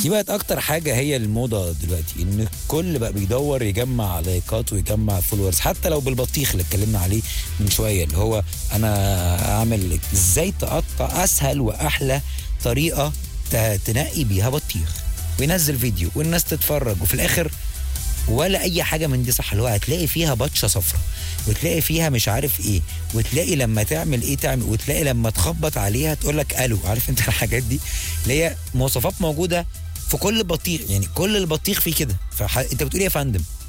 دي بقت اكتر حاجه هي الموضه دلوقتي ان الكل بقى بيدور يجمع لايكات ويجمع فولورز حتى لو بالبطيخ اللي اتكلمنا عليه من شويه اللي هو انا اعمل ازاي تقطع اسهل واحلى طريقه ت- تنقي بيها بطيخ وينزل فيديو والناس تتفرج وفي الاخر ولا اي حاجه من دي صح اللي هو هتلاقي فيها بطشه صفرة وتلاقي فيها مش عارف ايه وتلاقي لما تعمل ايه تعمل وتلاقي لما تخبط عليها تقول لك الو عارف انت الحاجات دي اللي هي مواصفات موجوده في كل بطيخ يعني كل البطيخ فيه كده فانت بتقول إيه يا فندم